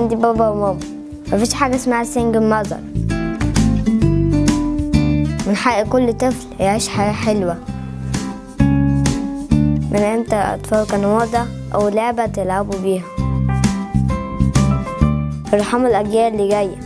عندي بابا وماما مفيش حاجة اسمها سنجل ماذر من حق كل طفل يعيش حياة حلوة من امتى الأطفال كانوا موضة أو لعبة تلعبوا بيها ارحموا الأجيال اللي جاية